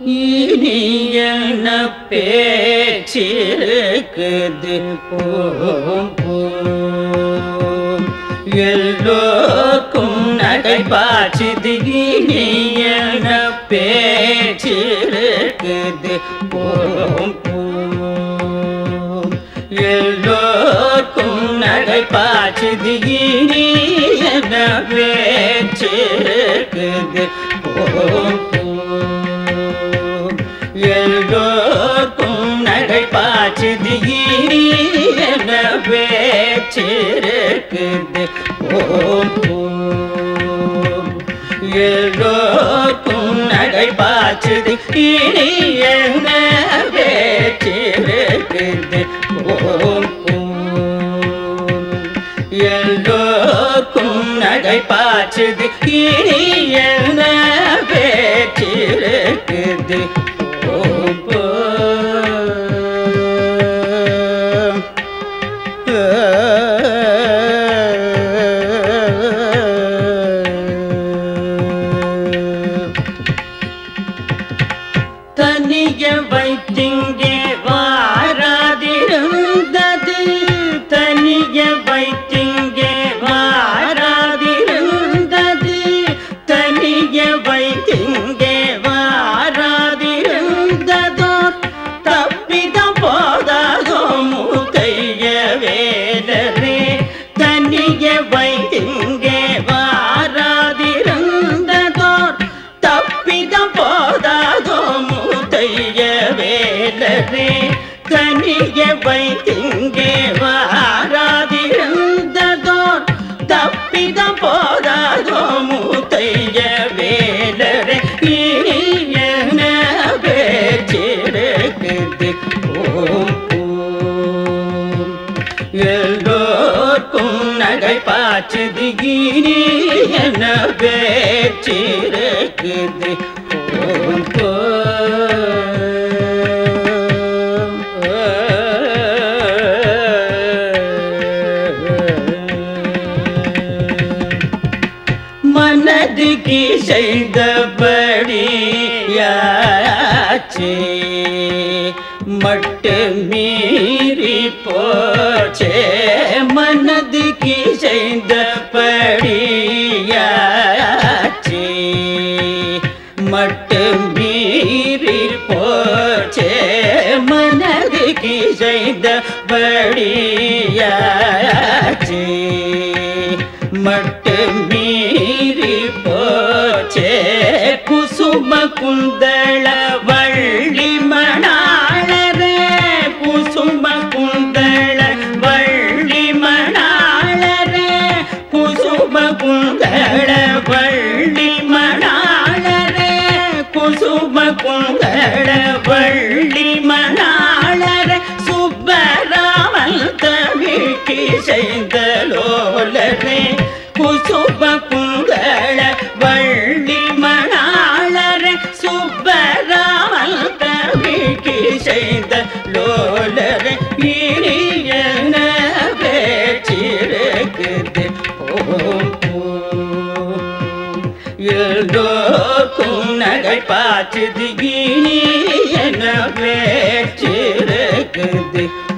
இனியன பேச்சிருக்குது போம் போம் எல்லோருக்கும் நடைபாச்சுது இனியன பேச்சிருக்குது போம் போம் எல்லோருக்கும் நடைபாச்சுது இனியன பேச்சிருக்குது போம் போம் எல்லோருக்கும் நடைபாச்சுது இனியன பேச்சிருக்குது போம் போம் எல்லோருக்கும் நடைபாச்சுது இனியன பேச்சிருக்குது போம் போம் எல்லோருக்கும் நடைபாச்சுது இனியன பேச்சிருக்குது போம் போம் தனிய வைத்திங்கே வாராதிருந்தது தனிய வைத்திங்கே வாராதிருந்தது தனிய வைத்திங்கே வாராதிருந்ததோ தப்பிதம் போதாதோ முகைய வேலரே தனிய வைத்திங்கே வாராதிருந்ததோ தப்பிதம் போதாதோ முதைய வேலரே தனிய வைத்திங்கே வாராதிருந்ததோ தப்பிதம் போதாதோ முதைய வேலரே இனியன பேச்சிருக்குது ஓம் ஓம் எல்லோர்க்கும் நடைபாச்சுது இனியன பேச்சிருக்குது ஓம் மனதுக்கு செய்தபடி யாச்சே மட்டு மீறி போச்சே மனதுக்கு செய்தபடி யாச்சே மட்டு மீறி போச்சே மனதுக்கு செய்தபடி யாச்சே மட்டு மீறி போச்சே குசும குந்தள வள்ளி மணாளரே குசும குந்தள வள்ளி மணாளரே குசும குந்தள வள்ளி மணாளரே குசும குந்தள வள்ளி மணாளரே சுப்பராமன் தமிழ்க்கு செய்தலோலரே குசுப குந்தள வள்ளி மணாளரே சுப்பராமன் தமிழ்க்கு செய்த லோலரே இனியன பேச்சிருக்குது ஓம் ஓம் எல்லோருக்கும் நகை பாச்சுது இனியன பேச்சிருக்குது